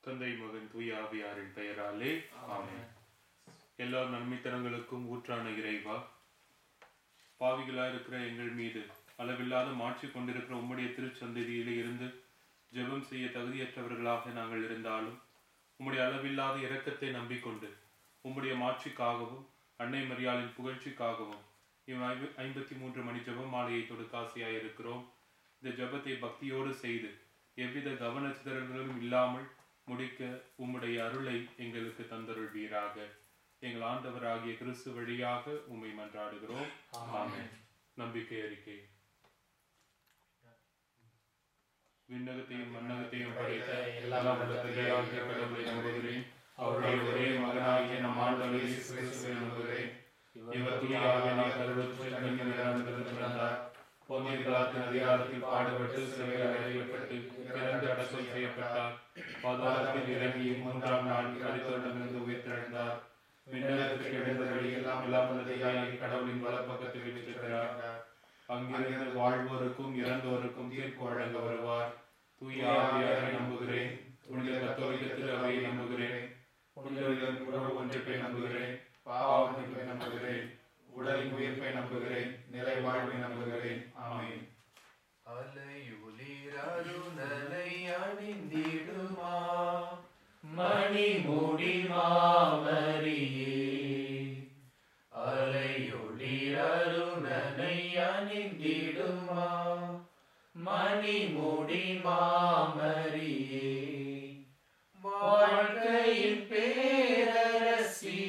தந்தை மகன் தூய ஆவியாரின் பெயராலே ஆமென் எல்லா நன்மைத்தனங்களுக்கும் ஊற்றான இறைவா பாவிகளா இருக்கிற எங்கள் மீது அளவில்லாத மாற்றி கொண்டிருக்கிற உம்முடைய திருச்சந்ததியிலே இருந்து ஜெபம் செய்ய தகுதியற்றவர்களாக நாங்கள் இருந்தாலும் உம்முடைய அளவில்லாத இரக்கத்தை நம்பிக்கொண்டு உம்முடைய மாட்சிக்காகவும் அன்னை மரியாளின் புகழ்ச்சிக்காகவும் இவ் ஐம்ப- ஐம்பத்தி மூன்று மணி ஜெப மாலையை தொடுக்காசியாய் இருக்கிறோம் இந்த ஜெபத்தை பக்தியோடு செய்து எவ்வித கவனச்சிதறல்களும் இல்லாமல் முடிக்க உம்முடைய அருளை எங்களுக்கு தந்தருள்வீராக எங்கள் ஆண்டவராகிய கிறிஸ்து வழியாக உம்மை மன்றாடுகிறோம் ஆமென் நம்பிக்கை அறிக்கை விண்ணகத்தையும் மண்ணகத்தையும் படைத்த எல்லாம் வல்ல தந்தையாகிய கடவுளை நம்புகிறேன் அவருடைய ஒரே மகனாகிய நம் ஆண்டவர் இயேசு கிறிஸ்துவை நம்புகிறேன் இவர் தூயாவினால் கருவுற்று கண்ணியமிருந்து பிறந்தார் பொன்னிய பிலாத்தின் அதிகாரத்தில் பாடுபட்டு சிறையில் அறையப்பட்டு பிறந்து அடக்கம் செய்யப்பட்டார் பாதாளத்தில் இறங்கி மூன்றாம் நாள் கருத்தோட்டமிருந்து உயிர்த்தெழுந்தார் விண்ணகத்திற்கு எழுந்தபடி எல்லாம் எல்லாம் வல்லதையாகி கடவுளின் வலப்பக்கத்தில் வீற்றிருக்கிறார் அங்கிருந்து வாழ்வோருக்கும் இறந்தோருக்கும் தீர்ப்பு வழங்க வருவார் தூய ஆவியாரை நம்புகிறேன் புனித கத்தோலிக்க திரு அவையை நம்புகிறேன் புனிதர்களின் உறவு ஒன்றிப்பை நம்புகிறேன் பாவத்தை நம்புகிறேன் உடலின் உயிர்ப்பை நம்புகிறேன் நிலை வாழ்வை நம்புகிறேன் ஆமென் அலையுளிரருணலை அணிந்திடுமா மணி மூடி மாமரியே அலையுளிரருணலை அணிந்திடுமா மணி மூடி மாமரியே வாழ்க்கையின் பேரரசி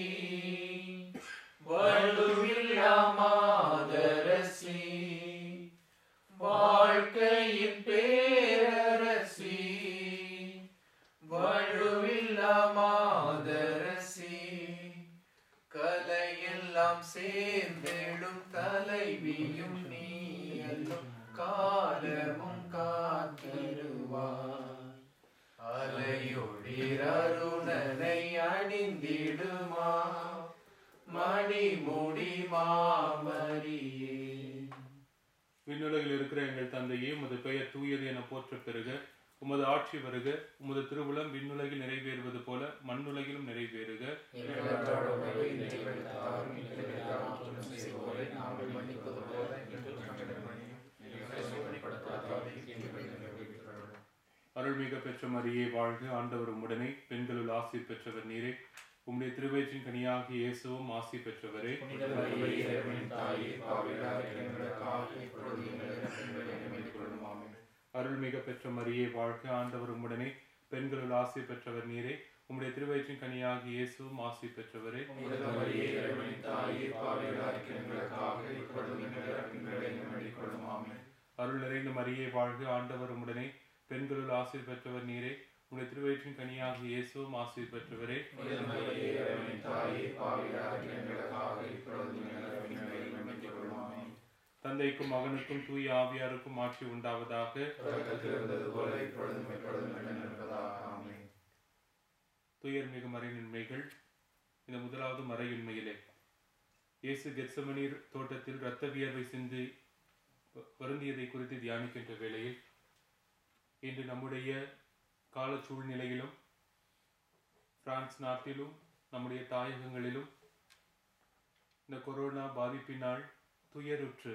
வலுவில்லா மாதரசி வாழ்க்கையின் பேரரசி வழுவில்லா மாதரசி கலையெல்லாம் சேர்ந்தெழும் தலைவியும் நீயும் காலமும் காத்திடுவாய் அலையொளிரருணனை அணிந்திடுமா மணி முடி மாமரியே விண்ணுலகில் இருக்கிற எங்கள் தந்தையே உமது பெயர் தூயது என போற்ற பெறுக உமது ஆட்சி வருக உமது திருவுளம் விண்ணுலகில் நிறைவேறுவது போல மண்ணுலகிலும் நிறைவேறுக எங்களோட உணவை இன்றைக்கு தாரும் எங்களுக்கு ஆற்றலும் செய்வோரை நாங்கள் மன்னிப்பது போல எங்கள் குற்றங்களை மன்னியும். எங்களை சோதனைப்படுத்தாதே, தீமையை விலக்கிவிட்டருளும். அருள்மிக பெற்ற மரியே வாழ்க ஆண்டவர் உம்முடனே பெண்களுள் ஆசி பெற்றவர் நீரே உம்முடைய திருவயிற்றின் கனியாகிய இயேசுவும் ஆசி பெற்றவரே புனித மரியே, இறைவனின் தாயே, பாவிகளாக எங்களுக்காக இப்பொழுது எங்கள் இறப்பின் வேளையிலும் வேண்டிக் கொள்ளும். ஆமென். அருள்மிக பெற்ற மரியே வாழ்க ஆண்டவர் உம்முடனே பெண்களுள் ஆசி பெற்றவர் நீரே உம்முடைய திருவயிற்றின் கனியாகிய இயேசுவும் ஆசி பெற்றவரே புனித மரியே, இறைவனின் தாயே, பாவிகளாக எங்களுக்காக இப்பொழுது எங்கள் இறப்பின் வேளையிலும் வேண்டிக் கொள்ளும். ஆமென். அருள் நிறைந்த மரியே வாழ்க ஆண்டவர் உம்முடனே பெண்களுள் ஆசி பெற்றவர் நீரே உம்முடைய திருவயிற்றின் கனியாகிய இயேசுவும் ஆசி பெற்றவரே புனித மரியே, இறைவனின் தாயே, பாவிகளாக எங்களுக்காக இப்பொழுது எங்கள் இறப்பின் வேளையிலும் வேண்டிக் கொள்ளும். ஆமென். தந்தைக்கும் மகனுக்கும் தூய ஆவியாருக்கும் ஆட்சி உண்டாவதாக தொடக்கத்தில் இருந்தது போல இப்பொழுதும் எப்பொழுதும் நிலைநிற்பதாக. ஆமென். துயர் மிகு மறைநன்மைகள் இந்த முதலாவது மறையுண்மையிலே இயேசு கெத்சமனீர் தோட்டத்தில் இரத்த வியர்வை சிந்தி வ- வருந்தியதை குறித்து தியானிக்கின்ற வேளையில் இன்று நம்முடைய கால சூழ்நிலையிலும் பிரான்ஸ் நாட்டிலும் நம்முடைய தாயகங்களிலும் இந்த கொரோனா பாதிப்பினால் துயருற்று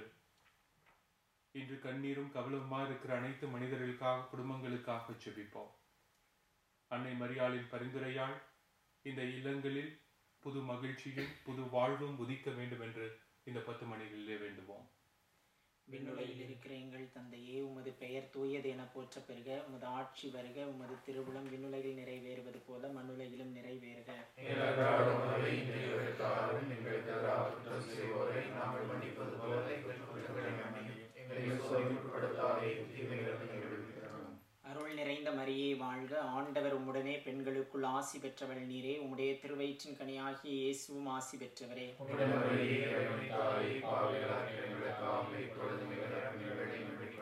இன்று கண்ணீரும் கவலவுமாக இருக்கிற அனைத்து மனிதர்களுக்காக குடும்பங்களுக்காக ஜெபிப்போம் அன்னை மரியாளின் பரிந்துரையால் இந்த இல்லங்களில் புது மகிழ்ச்சியும் புது வாழ்வும் உதிக்க வேண்டும் என்று இந்த பத்து மணிகளிலே வேண்டுவோம் விண்ணுலகில் இருக்கிற எங்கள் தந்தையே உமது பெயர் தூயது என போற்ற பெறுக உமது ஆட்சி வருக உமது திருவுளம் விண்ணுலகில் நிறைவேறுவது போல மண்ணுலகிலும் நிறைவேறுக எங்களுக்கான உணவை இன்று எங்களுக்கு தாரும். எங்களுக்கு எதிராக குற்றம் செய்வோரை நாங்கள் மன்னிப்பது போல எங்கள் குற்றங்களை மன்னியும். எங்களை சோதனைக்குட்படுத்தாதே, தீமைகளிலிருந்து எங்களை விடுவித்தருளும். அருள் நிறைந்த மரியே வாழ்க ஆண்டவர் உம்முடனே பெண்களுக்குள் ஆசி பெற்றவள் நீரே உம்முடைய திருவயிற்றின் கனியாகிய இயேசுவும் ஆசி பெற்றவரே புனித மரியே, இறைவனின் தாயே, பாவிகளாகிய எங்களுக்காக இப்பொழுதும் எங்கள் இறப்பின் வேளையிலும் வேண்டிக்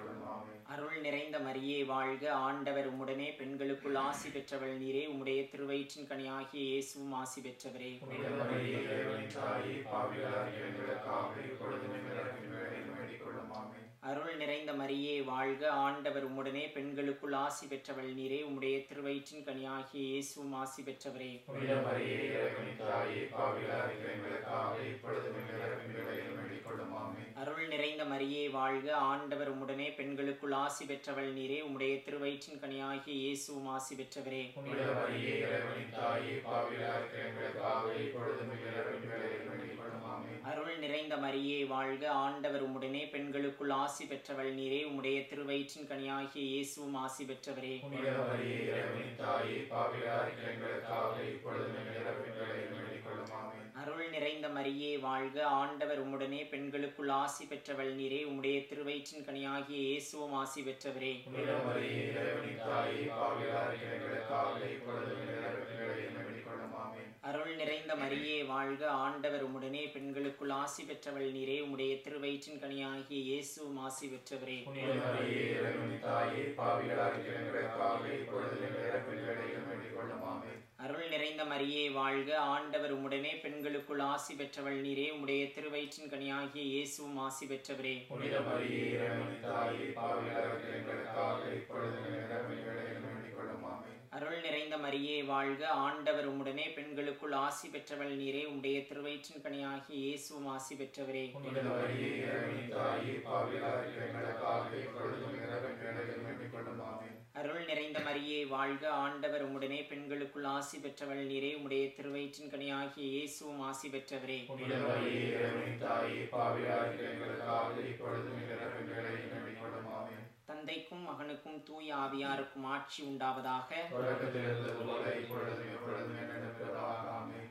கொள்ளும் ஆமென் அருள் நிறைந்த மரியே வாழ்க ஆண்டவர் உம்முடனே பெண்களுக்குள் ஆசி பெற்றவள் நீரே உம்முடைய திருவயிற்றின் கனியாகிய இயேசுவும் ஆசி பெற்றவரே புனித மரியே இறைவனின் தாயே பாவிகளாகிய எங்களுக்காக இப்பொழுதும் எங்கள் இறப்பின் வேளையிலும் வேண்டிக் கொள்ளும் ஆமென் அருள் நிறைந்த மரியே வாழ்க ஆண்டவர் உம்முடனே பெண்களுக்குள் ஆசி பெற்றவள் நீரே உம்முடைய திருவயிற்றின் கனியாகிய இயேசுவும் ஆசி பெற்றவரே புனித மரியே இறைவனின் தாயே பாவிகளாகிய எங்களுக்காக இப்பொழுதும் எங்கள் இறப்பின் வேளையிலும் வேண்டிக் கொள்ளும் ஆமென் அருள் நிறைந்த மரியே வாழ்க ஆண்டவர் உம்முடனே பெண்களுக்குள் ஆசி பெற்றவள் நீரே உம்முடைய திருவயிற்றின் கனியாகிய இயேசுவும் ஆசி பெற்றவரே புனித மரியே இறைவனின் தாயே பாவிகளாகிய எங்களுக்காக இப்பொழுதும் எங்கள் இறப்பின் வேளையிலும் வேண்டிக் கொள்ளும் ஆமென் அருள் நிறைந்த மரியே வாழ்க ஆண்டவர் உம்முடனே பெண்களுக்குள் ஆசி பெற்றவள் நீரே உம்முடைய திருவயிற்றின் கனியாகிய இயேசுவும் ஆசி பெற்றவரே புனித மரியே இறைவனின் தாயே பாவிகளாகிய எங்களுக்காக இப்பொழுதும் எங்கள் இறப்பின் வேளையிலும் வேண்டிக் கொள்ளும் ஆமென் அருள் நிறைந்த மரியே வாழ்க ஆண்டவர் உம்முடனே பெண்களுக்குள் ஆசி பெற்றவள் நீரே உம்முடைய திருவயிற்றின் கனியாகிய இயேசுவும் ஆசி பெற்றவரே புனித மரியே இறைவனின் தாயே பாவிகளாகிய எங்களுக்காக இப்பொழுதும் எங்கள் இறப்பின் வேளையிலும் வேண்டிக் கொள்ளும் ஆமென் அருள் நிறைந்த மரியே வாழ்க ஆண்டவர் உம்முடனே பெண்களுக்குள் ஆசி பெற்றவள் நீரே உம்முடைய திருவயிற்றின் கனியாகிய இயேசுவும் ஆசி பெற்றவரே புனித மரியே இறைவனின் தாயே பாவிகளாகிய எங்களுக்காக இப்பொழுதும் எங்கள் இறப்பின் வேளையிலும் வேண்டிக் கொள்ளும் ஆமென் அருள் நிறைந்த மரியே வாழ்க ஆண்டவர் உம்முடனே பெண்களுக்குள் ஆசி பெற்றவள் நீரே உம்முடைய திருவயிற்றின் கனியாகிய இயேசுவும் ஆசி பெற்றவரே புனித மரியே இறைவனின் தாயே பாவிகளாகிய எங்களுக்காக இப்பொழுதும் எங்கள் இறப்பின் வேளையிலும் வேண்டிக் கொள்ளும் ஆமென் அருள் நிறைந்த மரியே வாழ்க ஆண்டவர் உம்முடனே பெண்களுக்குள் ஆசி பெற்றவள் நீரே உம்முடைய திருவயிற்றின் கனியாகிய இயேசுவும் ஆசி பெற்றவரே புனித மரியே இறைவனின் தாயே பாவிகளாகிய எங்களுக்காக இப்பொழுதும் எங்கள் இறப்பின் வேளையிலும் வேண்டிக் கொள்ளும் ஆமென் அருள் நிறைந்த மரியே வாழ்க ஆண்டவர் உம்முடனே பெண்களுக்குள் ஆசி பெற்றவள் நீரே உம்முடைய திருவயிற்றின் கனியாகிய இயேசுவும் ஆசி பெற்றவரே புனித மரியே இறைவனின் தாயே பாவிகளாகிய எங்களுக்காக இப்பொழுதும் எங்கள் இறப்பின் வேளையிலும் வேண்டிக் கொள்ளும் ஆமென் தந்தைக்கும் மகனுக்கும் தூய ஆவியாருக்கும் ஆட்சி உண்டாவதாக தொடக்கத்தில் இருந்தது போல இப்பொழுதும் எப்பொழுதும் என்னிடமிருப்பதாக ஆமென்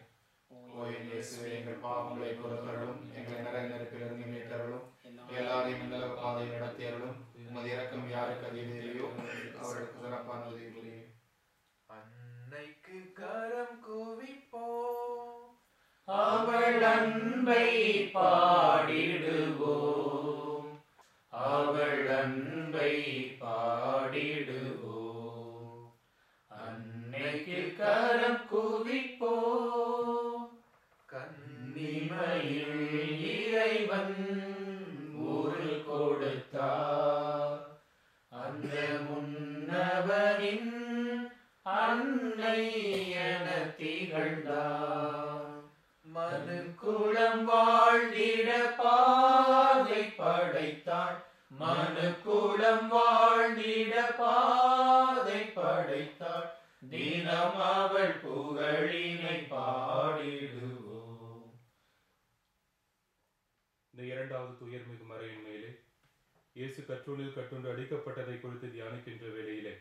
ஓ என் இயேசுவே எங்கள் பாவங்களை பொறுத்தருளும் எங்களை நரக நெருப்பிலிருந்து மீட்டருளும் எல்லாரையும் நல்ல பாதையில் நடத்தியருளும் உமது இரக்கம் யாருக்கு அதிகரியோ அவர்களுக்கு சிறப்பான உதவி புரியும் அன்னைக்கு கரம் குவிப்போ அவள் அன்பை பாடிடுவோம் அவள் அன்பை பாடிடுவோம் அன்னைக்கு கரம் குவிப்போம் கன்னிமையில் இறைவன் ஊரு கொடுத்தார் அந்த முன்னவனின் அன்னை என திகழ்ந்தார் மனு குளம் வாழ்ந்திட பாதை படைத்தாள் மனு குளம் வாழ்ந்திட பாதை படைத்தாள் தினம் அவள் புகழினை பாடிடுவோம் இந்த இரண்டாவது துயர்மிகு மறையின் மேலே இயேசு கற்றூணில் கட்டுண்டு அடிக்கப்பட்டதை குறித்து தியானிக்கின்ற வேளையிலே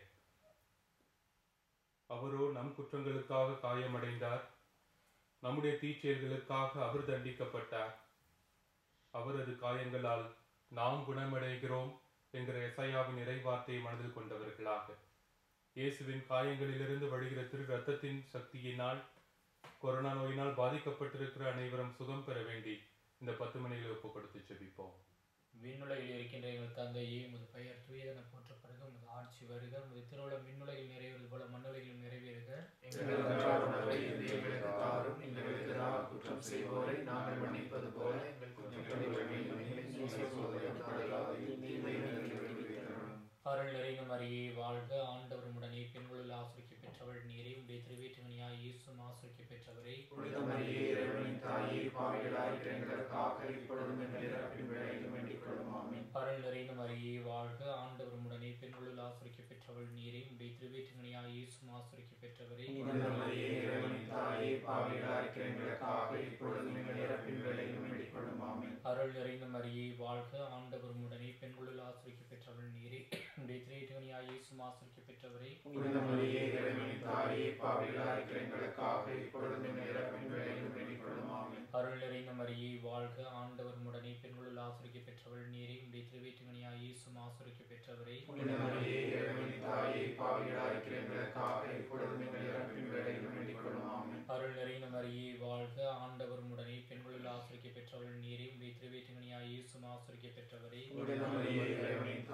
அவரோ நம் குற்றங்களுக்காக காயமடைந்தார் நம்முடைய தீச்செயல்களுக்காக அவர் தண்டிக்கப்பட்டார் அவரது காயங்களால் நாம் குணமடைகிறோம் என்கிற எசையாவின் இறைவார்த்தையை மனதில் கொண்டவர்களாக இயேசுவின் காயங்களிலிருந்து வழிகிற திரு ரத்தத்தின் சக்தியினால் கொரோனா நோயினால் பாதிக்கப்பட்டிருக்கிற அனைவரும் சுகம் பெற வேண்டி இந்த பத்து மணிகளை ஒப்பு கொடுத்து செபிப்போம் விண்ணுலகில் இருக்கின்ற எங்கள் தந்தையே உமது பெயர் தூயதென போற்றப்படுக உமது ஆட்சி வருக உமது திருவுளம் விண்ணுலகில் நிறைவேறுவது போல மண்ணுலகிலும் நிறைவேறுக எங்களுக்கு அன்றாட உணவை இன்று எங்களுக்கு தாரும் எங்களுக்கு எதிராக குற்றம் செய்வோரை நாங்கள் மன்னிப்பது போல எங்கள் குற்றங்களை மன்னியும் எங்களை சோதனையில் தள்ளாதேயும் தீமையிலிருந்து விடுவித்தருளும் அருள் நிறைந்த மரியே வாழ்க ஆண்டவர் உடனே பெண்களுள் ஆசிரிக்க பெற்றவள் நீரே உடைய திருவேற்றுமணியாய் இயேசும் ஆசிரிக்க பெற்றவரே புனித மரியே இறைவனின் தாயே பாவிகளாகிய எங்களுக்காக இப்பொழுதும் எங்கள் இறப்பின் வேளையிலும் வேண்டிக் கொள்ளும் ஆமென் அருள் நிறைந்த மரியே வாழ்க ஆண்டவர் உடனே பெண்களுள் ஆசிரிக்க பெற்றவள் நீரே உடைய திருவேற்றுமணியாய் இயேசும் ஆசிரிக்க பெற்றவரே புனித மரியே இறைவனின் தாயே பாவிகளாகிய எங்களுக்காக இப்பொழுதும் எங்கள் இறப்பின் வேளையிலும் வேண்டிக் கொள்ளும் ஆமென் அருள் நிறைந்த மரியே வாழ்க ஆண்டவர் உடனே பெண்களுள் ஆசிரிக்க பெற்றவள் நீரே உடைய திருவேற்றுமணியாய் இயேசும் ஆசிரிக்க பெற்றவரே புனித மரியே இறைவனின் தாயே பாவிகளாகிய எங்களுக்காக இப்பொழுதும் எங்கள் இறப்பின் வேளையிலும் வேண்டிக் கொள்ளும் ஆமென் அருள் நிறைந்த மரியே வாழ்க ஆண்டவர் உடனே பெண்களுள் ஆசிரிக்க பெற்றவள் நீரே உடைய திருவேற்றுமணியாய் இயேசும் ஆசிரிக்க பெற்றவரே புனித மரியே இறைவனின் தாயே பாவிகளாகிய எங்களுக்காக இப்பொழுதும் எங்கள் இறப்பின் வேளையிலும் வேண்டிக் கொள்ளும் ஆமென் அருள் நிறைந்த மரியே வாழ்க ஆண்டவர் உடனே பெண்களுள் ஆசிரிக்க பெற்றவள் நீரே உடைய திருவேற்றுமணியாய் இயேசும் ஆசிரிக்க பெற்றவரே புனித மரியே இறைவனின் தாயே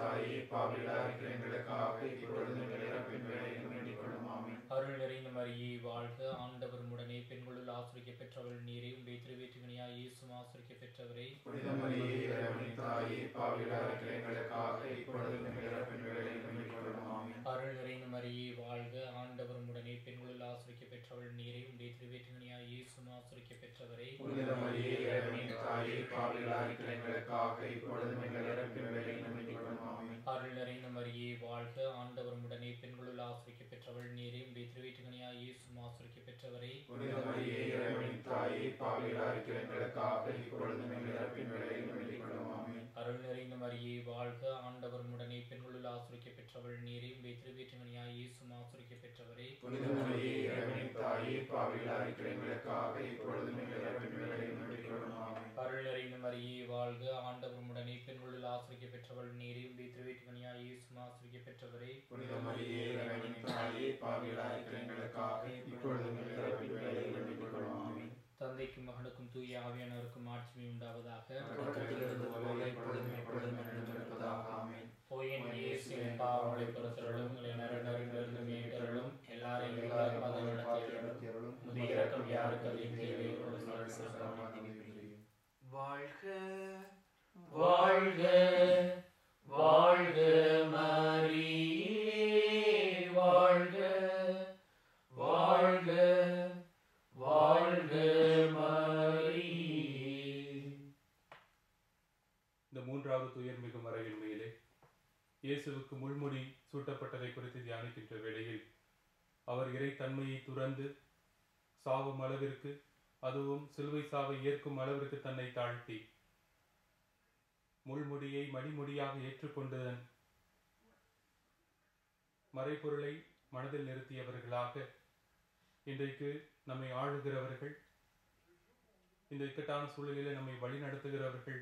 பாவிகளாக இருக்கிற எங்களுக்காக இப்பொழுதும் எங்கள் இறப்பின் வேளையிலும் வேண்டிக் கொள்ளும் ஆமென் அருள் நிறைந்த மரியே வாழ்க ஆண்டவர் உடனே பெண்களுள் ஆசிரிக்க பெற்றவள் நீரே உடைய திருவேற்றுகனியா இயேசும் ஆசிரிக்க பெற்றவரே புனித மரியே இறைவனின் தாயே பாவிகளாக இருக்கிற எங்களுக்காக இப்பொழுதும் எங்கள் இறப்பின் வேளையிலும் வேண்டிக் கொள்ளும் ஆமென் அருள் நிறைந்த மரியே வாழ்க ஆண்டவர் உடனே பெண்களுள் ஆசிரிக்க பெற்றவள் நீரே உடைய திருவேற்றுகனியா இயேசும் ஆசிரிக்க பெற்றவரே புனித மரியே இறைவனின் தாயே பாவிகளாக இருக்கிற எங்களுக்காக இப்பொழுதும் எங்கள் இறப்பின் வேளையிலும் வேண்டிக் கொள்ளும் ஆமென் அருள் நிறைந்த மரியே வாழ்க ஆண்டவர் உடனே பெண்களுள் ஆசிரிக்க பெற்றவள் நீரே உடைய திருவேற்றுகனியா இயேசும் ஆசிரிக்க பெற்றவரே புனித மரியே இறைவனின் தாயே பாவிகளாக இருக்கிற எங்களுக்காக இப்பொழுதும் எங்கள் இறப்பின் வேளையிலும் வேண்டிக் கொள்ளும் ஆமென் அருள் நிறைந்த மரியே வாழ்க ஆண்டவர் உடனே பெண்களுள் ஆசிரிக்க பெற்றவள் நீரே உடைய திருவேற்றுகனியா இயேசும் ஆசிரிக்க பெற்றவரே புனித மரியே இறைவனின் தாயே பாவிகளாக இருக்கிற எங்களுக்காக இப்பொழுதும் எங்கள் இறப்பின் வேளையிலும் வேண்டிக் கொள்ளும் ஆமென் அருள் நிறைந்த மரியே வாழ்க ஆண்டவர் உடனே பெண்களுள் ஆசிரிக்க பெற்றவள் நீரே உடைய திருவேற்றுகனியா இயேசும் ஆசிரிக்க பெற்றவரே புனித மரியே இறைவனின் தாயே பாவிகளாக இருக்கிற எங்களுக்காக இப்பொழுதும் எங்கள் இறப்பின் வேளையிலும் வேண்டிக் கொள்ளும் ஆமென் தந்தைக்கும் மகனுக்கும் தூய ஆவியானவருக்கும் ஆட்சிமை உண்டாவதாக தொடக்கத்தில் இருந்தது போல இப்பொழுதும் எப்பொழுதும் என்றும் இருப்பதாக ஆமென் ஓயன் இயேசுவின் பாவங்களை பொறுத்தருளும் எங்களை நரகரிலிருந்து மீட்டருளும் எல்லாரையும் எல்லாரும் மதம் நடத்தியருளும் முதிய இறக்கம் யாருக்கு அதிகம் தேவை ஒரு நாள் சிறப்பாக வாழ்க வாழ்க வாழ்க மரியே வாழ்க வாழ்க வாழ்க மரியே இந்த மூன்றாவது துயர்மிகு மறைவின் மேலே இயேசுவுக்கு முள்முடி சூட்டப்பட்டதை குறித்து தியானிக்கின்ற வேளையில் அவர் இறைத்தன்மையை துறந்து சாவும் அளவிற்கு அதுவும் சிலுவை சாவை ஏற்கும் அளவிற்கு தன்னை தாழ்த்தி முள்முடியை மணிமுடியாக ஏற்றுக்கொண்டதன் மறைபொருளை மனதில் நிறுத்தியவர்களாக இன்றைக்கு நம்மை ஆளுகிறவர்கள் இந்த இக்கட்டான சூழலிலே நம்மை வழிநடத்துகிறவர்கள்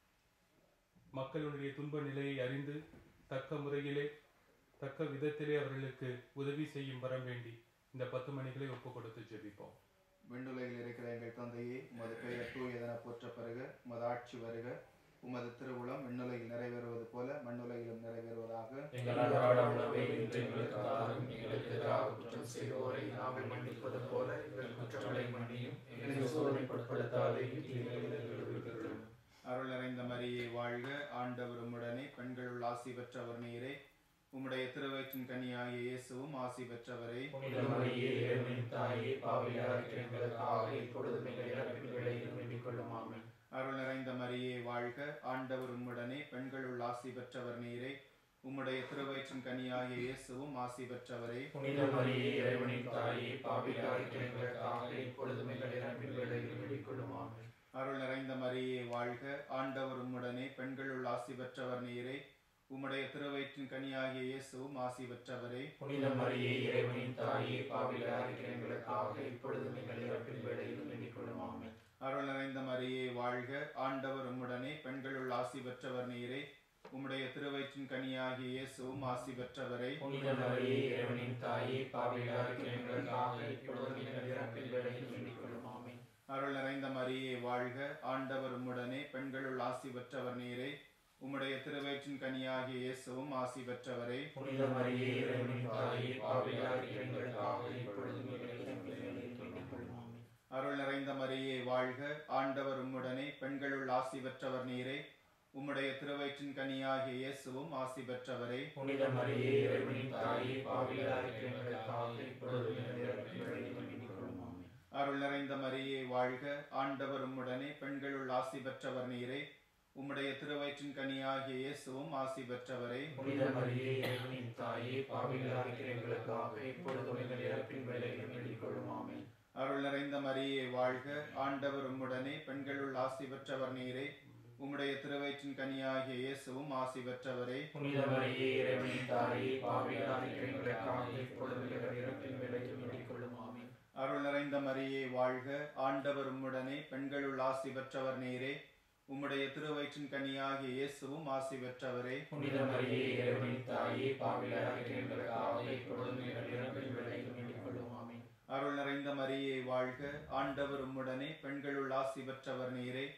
மக்களுடைய துன்ப நிலையை அறிந்து தக்க முறையிலே தக்க விதத்திலே அவர்களுக்கு உதவி செய்யும் வரம் வேண்டி இந்த பத்து மணிகளை ஒப்பு கொடுத்து ஜெபிப்போம் விண்ணுலகில் இருக்கிற எங்கள் தந்தையே உமது பெயர் தூயதென போற்ற பிறகு உமது ஆட்சி வருக உமது திருவுளம் விண்ணுலகில் நிறைவேறுவது போல மண்ணுலகிலும் நிறைவேறுவதாக எங்கள் அன்றாட உணவை இன்று எங்களுக்கு தாரும் எங்களுக்கு எதிராக குற்றம் செய்வோரை நாங்கள் மன்னிப்பது போல எங்கள் குற்றங்களை மன்னியும் எங்களை சோதனைப்படுத்தாதே தீமைகளிலிருந்து விடுவித்தருளும். அருள் நிறைந்த மரியே வாழ்க ஆண்டவர் உம்முடனே பெண்களுள் ஆசி பெற்றவர் நீரே உம்முடைய திருவயிற்றின் கனியாகிய இயேசுவும் ஆசி பெற்றவரே புனித மரியே இறைவனின் தாயே பாவியாக இருக்கிற எங்களுக்காக இப்பொழுதும் எங்கள் இறப்பின் வேளையிலும் வேண்டிக் கொள்ளும் ஆமென் அருள் நிறைந்த மரியே வாழ்க ஆண்டவர் உம்முடனே பெண்களுள் ஆசி பெற்றவர் நீரே உம்முடைய திருவயிற்றின் கனியாகிய இயேசுவும் ஆசி பெற்றவரே புனித மரியே இறைவனின் தாயே பாவியாக இருக்கிற எங்களுக்காக இப்பொழுதும் எங்கள் இறப்பின் வேளையிலும் வேண்டிக் கொள்ளும் ஆமென் அருள் நிறைந்த மரியே வாழ்க ஆண்டவர் உம்முடனே பெண்களுள் ஆசி பெற்றவர் நீரே உம்முடைய திருவயிற்றின் கனியாகிய இயேசுவும் ஆசி பெற்றவரே புனித மரியே இறைவனின் தாயே பாவியாக இருக்கிற எங்களுக்காக இப்பொழுதும் எங்கள் இறப்பின் வேளையிலும் வேண்டிக் கொள்ளும் ஆமென் அருள் நிறைந்த மரியே வாழ்க ஆண்டவர் உம்முடனே பெண்களுள் ஆசி பெற்றவர் நீரே உம்முடைய திருவயிற்றின் கனியாகிய இயேசுவும் ஆசி பெற்றவரே புனித மரியே இறைவனின் தாயே பாவியாக இருக்கிற எங்களுக்காக இப்பொழுதும் எங்கள் இறப்பின் வேளையிலும் வேண்டிக் கொள்ளும் ஆமென் அருள் நிறைந்த மரியே வாழ்க ஆண்டவர் உம்முடனே பெண்களுள் ஆசி பெற்றவர் நீரே உம்முடைய திருவயிற்றின் கனியாகிய இயேசுவும் ஆசி பெற்றவரே புனித மரியே இறைவனின் தாயே பாவியாக இருக்கிற எங்களுக்காக இப்பொழுதும் எங்கள் இறப்பின் வேளையிலும் வேண்டிக் கொள்ளும் ஆமென் அருள் நிறைந்த மரியே வாழ்க ஆண்டவர் உம்முடனே பெண்களுள் ஆசி பெற்றவர் நீரே உம்முடைய திருவயிற்றின் கனியாகிய இயேசுவும் ஆசி பெற்றவரே புனித மரியே இறைவனின் தாயே பாவியாக இருக்கிற எங்களுக்காக இப்பொழுதும் எங்கள் இறப்பின் வேளையிலும் வேண்டிக் கொள்ளும் ஆமென் அருள் நிறைந்த மரியே வாழ்க ஆண்டவர் உம்முடனே பெண்களுள் ஆசி பெற்றவர் நீரே உம்முடைய திருவயிற்றின் கனியாகிய இயேசுவும் ஆசி பெற்றவரே புனித மரியே இறைவனின் தாயே பாவிகளாக இருக்கிற எங்களுக்காக இப்பொழுதும் எங்கள் இறப்பின் வேளையிலும் வேண்டிக் கொள்ளும் ஆமென் அருள் நிறைந்த மரியே வாழ்க ஆண்டவர் உம்முடனே பெண்களுள் ஆசி பெற்றவர் நீரே உம்முடைய திருவயிற்றின் கனியாகிய இயேசுவும் ஆசி பெற்றவரே புனித மரியே இறைவனின் தாயே பாவிகளாக இருக்கிற எங்களுக்காக இப்பொழுதும் எங்கள் இறப்பின் வேளையிலும் வேண்டிக் கொள்ளும் ஆமென் அருள் நிறைந்த மரியே வாழ்க ஆண்டவர் உம்முடனே பெண்களுள் ஆசி பெற்றவர் நீரே உம்முடைய திருவயிற்றின் கனியாகிய இயேசுவும் ஆசி பெற்றவரே புனித மரியே இறைவனின் தாயே பாவிகளாக இருக்கிற எங்களுக்காக இப்பொழுதும் எங்கள் இறப்பின் வேளையிலும் வேண்டிக் கொள்ளும் ஆமென் அருள் நிறைந்த மரியே வாழ்க ஆண்டவர் உம்முடனே பெண்களுள் ஆசி பெற்றவர் நீரே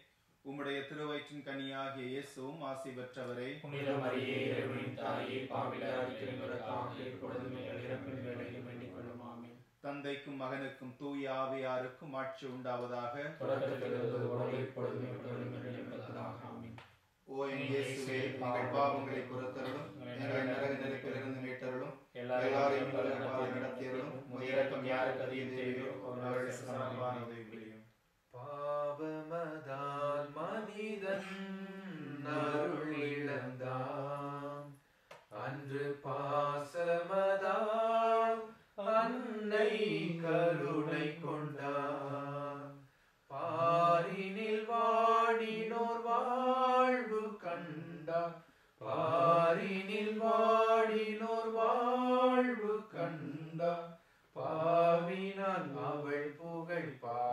உம்முடைய திருவயிற்றின் கனியாகிய இயேசுவும் ஆசி பெற்றவரே புனித மரியே இறைவனின் தாயே பாவிலாக எங்களுக்காக இப்பொழுதும் எங்கள் இறப்பின் வேளையிலும் வேண்டிக் கொள்ளும் ஆமென் தந்தைக்கும் மகனுக்கும் தூய ஆவியாருக்கும் ஆட்சி உண்டாவதாக தொடக்கத்தில் இருந்தது போல இப்பொழுதும் எப்பொழுதும் என்றென்றும் ஆமென் ஓ என் இயேசுவே எங்கள் பாவங்களை பொறுத்தருளும் எங்களை நரக நெருப்பிலிருந்து மீட்டருளும் எல்லாரையும் நல்ல நடத்தியருளும் உமது இரக்கம் யாருக்கு அதிகம் தேவையோ அவர்களுடைய சமமான உதவி புரியும் பாவமதால் மனிதன் அருள் இழந்தான் அன்று பாசமதால் அன்னை கருணை கொண்டான் பாரினில் வாடினோர் வாழ்வு கண்டார் பாரினில் வாடினோர் வாழ்வு கண்டார் பாவினால் அவள் புகழ்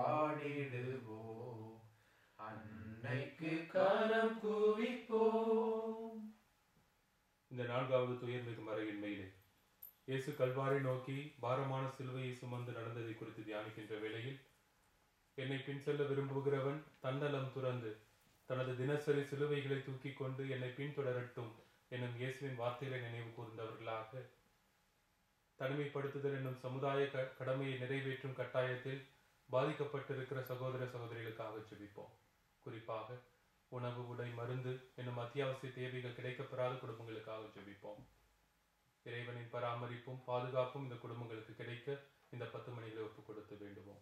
பாடிடுவோம் அன்னைக்கு கரம் குவிப்போம் இந்த நான்காவது துயர்மிகு மறையின் மேலே இயேசு கல்வாரை நோக்கி பாரமான சிலுவையை சுமந்து நடந்ததை குறித்து தியானிக்கின்ற வேளையில் என்னை பின் செல்ல விரும்புகிறவன் தன்னலம் துறந்து தனது தினசரி சிலுவைகளை தூக்கி கொண்டு என்னை பின்தொடரட்டும் என்னும் இயேசுவின் வார்த்தைகளை நினைவு கூர்ந்தவர்களாக தனிமைப்படுத்துதல் என்னும் சமுதாய க- கடமையை நிறைவேற்றும் கட்டாயத்தில் பாதிக்கப்பட்டிருக்கிற சகோதர சகோதரிகளுக்காக ஜெபிப்போம் குறிப்பாக உணவு உடை மருந்து என்னும் அத்தியாவசிய தேவைகள் கிடைக்கப்பெறாத குடும்பங்களுக்காக ஜெபிப்போம் இறைவனின் பராமரிப்பும் பாதுகாப்பும் இந்த குடும்பங்களுக்கு கிடைக்க இந்த பத்து மணிகளை ஒப்புக் கொடுத்து வேண்டுவோம்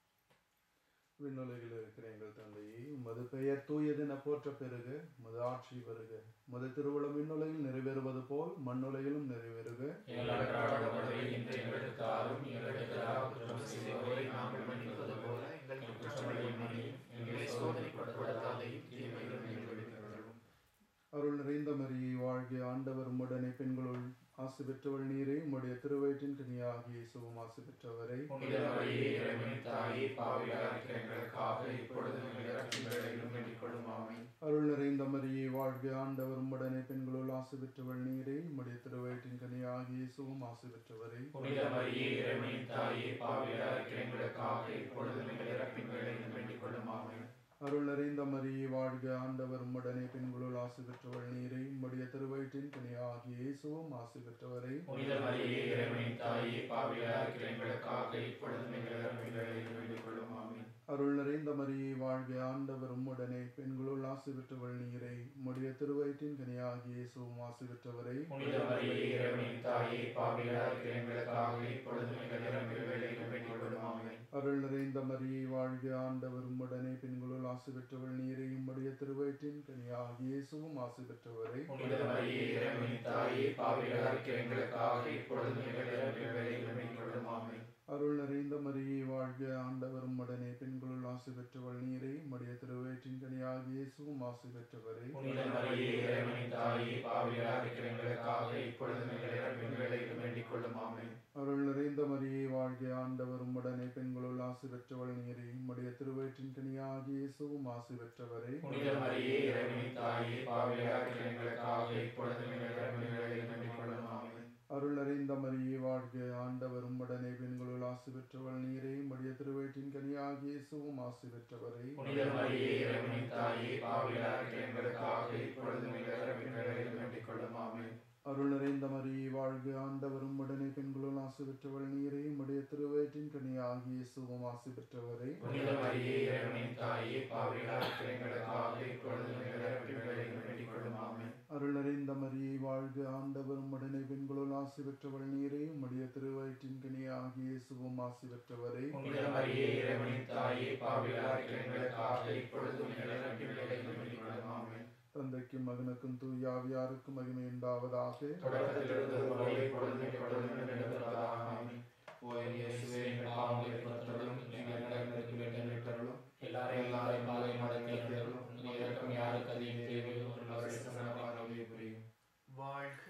விண்ணுலகில் இருக்கிற எங்கள் தந்தையே உமது பெயர் தூயதென போற்ற பெருக உமது ஆட்சி வருக உமது திருவுளம் விண்ணுலகில் நிறைவேறுவது போல் மண்ணுலகிலும் நிறைவேறுக எங்கள் அன்றாட உணவை இன்று எங்களுக்கு தாரும் எங்களுக்கு எதிராக குற்றம் செய்தவரை நாங்கள் மன்னிப்பது போல எங்கள் குற்றங்களை மன்னியும் எங்களை சோதனைப்படுத்தாதையும் தீமையிலும் எங்களை விடுவித்தருளும். அருள் நிறைந்த மரியை வாழ்க ஆண்டவர் உம்முடனே பெண்களுள் ஆசி பெற்றவள் நீரே உம்முடைய திருவயிற்றின் கனியாகிய இயேசுவும் ஆசி பெற்றவரை புனித மரியே இறைவனின் தாயே பாவியாக இருக்கிற எங்களுக்காக இப்பொழுதும் எங்கள் இறப்பின் வேளையிலும் வேண்டிக் கொள்ளும் ஆமென் அருள் நிறைந்த மரியை வாழ்க ஆண்டவர் உம்முடனே பெண்களுள் ஆசி பெற்றவள் நீரே உம்முடைய திருவயிற்றின் கனியாகிய இயேசுவும் ஆசி பெற்றவரை புனித மரியே இறைவனின் தாயே பாவியாக இருக்கிற எங்களுக்காக இப்பொழுதும் எங்கள் இறப்பின் வேளையிலும் வேண்டிக் கொள்ளும் ஆமென் அருள் நிறைந்த மரியை வாழ்க ஆண்டவர் உம்முடனே பெண்களுள் ஆசி பெற்றவள் நீரே உம்முடைய திருவயிற்றின் கனியாகிய இயேசுவும் ஆசி பெற்றவரை புனித மரியே இறைவனின் தாயே பாவியாக இருக்கிற எங்களுக்காக இப்பொழுதும் எங்கள் இறப்பின் வேளையிலும் வேண்டிக் கொள்ளும் ஆமென் அருள் நிறைந்த மரியை வாழ்க ஆண்டவர் உம்முடனே பெண்களுள் ஆசி பெற்றவள் நீரே உம்முடைய திருவயிற்றின் கனியாகிய இயேசுவும் ஆசி பெற்றவரை புனித மரியே இறைவனின் தாயே பாவியாக இருக்கிற எங்களுக்காக இப்பொழுதும் எங்கள் இறப்பின் வேளையிலும் வேண்டிக் கொள்ளும் ஆமென் அருள் நிறைந்த மரியை வாழ்க ஆண்டவர் உம்முடனே பெண்களுள் ஆசி பெற்றவள் நீரே உம்முடைய திருவயிற்றின் கனியாகிய இயேசுவும் ஆசி பெற்றவரை புனித மரியே இறைவனின் தாயே பாவியாக இருக்கிற எங்களுக்காக இப்பொழுதும் எங்கள் இறப்பின் வேளையிலும் வேண்டிக் கொள்ளும் ஆமென் அருள் நிறைந்த மரியை வாழ்க ஆண்டவர் உம்முடனே பெண்களுள் ஆசி பெற்றவள் நீரே உம்முடைய திருவயிற்றின் கனியாகிய இயேசுவும் ஆசி பெற்றவரை புனித மரியே இறைவனின் தாயே பாவியாக இருக்கிற எங்களுக்காக இப்பொழுதும் எங்கள் இறப்பின் வேளையிலும் வேண்டிக் கொள்ளும் ஆமென் அருள் நிறைந்த மரியை வாழ்க ஆண்டவர் உம்முடனே பெண்களுள் ஆசி பெற்றவள் நீரே உம்முடைய திருவயிற்றின் கனியாகிய இயேசுவும் ஆசி பெற்றவரை புனித மரியே இறைவனின் தாயே பாவியாக இருக்கிற எங்களுக்காக இப்பொழுதும் எங்கள் இறப்பின் வேளையிலும் வேண்டிக் கொள்ளும் ஆமென் அருள் நிறைந்த மரியை வாழ்க ஆண்டவர் உம்முடனே பெண்களுள் ஆசி பெற்றவள் நீரே உம்முடைய திருவயிற்றின் கனியாகிய இயேசுவும் ஆசி பெற்றவரை புனித மரியே இறைவனின் தாயே பாவியாக இருக்கிற எங்களுக்காக இப்பொழுதும் எங்கள் இறப்பின் வேளையிலும் வேண்டிக் கொள்ளும் ஆமென் அருள் நிறைந்த மரியை வாழ்க ஆண்டவர் உம்முடனே பெண்களுள் ஆசி பெற்றவள் நீரே உம்முடைய திருவயிற்றின் கனியாகிய இயேசுவும் ஆசி பெற்றவரை புனித மரியே இறைவனின் தாயே பாவியாக இருக்கிற எங்களுக்காக இப்பொழுதும் எங்கள் இறப்பின் வேளையிலும் வேண்டிக் கொள்ளும் ஆமென் அருள் நிறைந்த மரியை வாழ்க ஆண்டவர் உம்முடனே பெண்களுள் ஆசி பெற்றவள் நீரே உம்முடைய திருவயிற்றின் கனியாகிய இயேசுவும் ஆசி பெற்றவரை புனித மரியே இறைவனின் தாயே பாவியாக இருக்கிற எங்களுக்காக இப்பொழுதும் எங்கள் இறப்பின் வேளையிலும் வேண்டிக் கொள்ளும் ஆமென் தந்தைக்கும் மகனுக்கும் தூயாவியாருக்கும் மகிமை உண்டாவதாக தொடக்கத்தில் இருந்தது போல இப்பொழுதும் எப்பொழுதும் நிலைநிற்பதாக ஆமென் ஓ என் இயேசுவே எங்கள் பாவங்களை பொறுத்தருளும் எங்கள் நரகத்திற்கு மீட்டருளும் எல்லாரையும் எல்லாரையும் பாலை மடங்கியர்களும் உங்கள் இறக்கம் யாருக்கு அதிகம் தேவையோ அவருடைய சமமான உதவி புரியும் வாழ்க